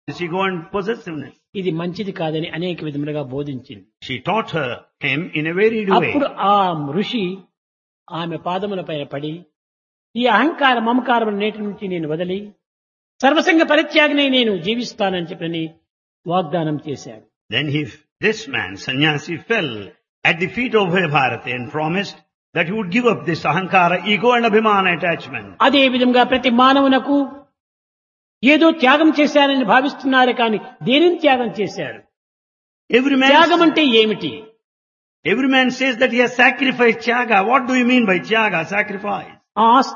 this ego and possessiveness. ఇది మంచిది కాదని అనేక విధములుగా బోధించింది She taught her him in a varied way. అప్పుడు ఆ ఋషి ఆమె పాదముల పైన పడి ఈ అహంకార మమకారం నేటి నుంచి నేను వదిలి సర్వసంగ పరిత్యాగనే నేను జీవిస్తానని చెప్పని వాగ్దానం చేశాడు Then he, this man, sannyasi, fell at the feet of Bharati and promised that he would give up this ahankara, ego and abhimana attachment. అదే విధంగా ప్రతి మానవునకు ఏదో త్యాగం చేశారని భావిస్తున్నారు కానీ దేనిని త్యాగం చేశారు Every త్యాగం man, అంటే ఏమిటి every man says that he has sacrificed tyaga. What do you mean by tyaga, sacrifice? ఆ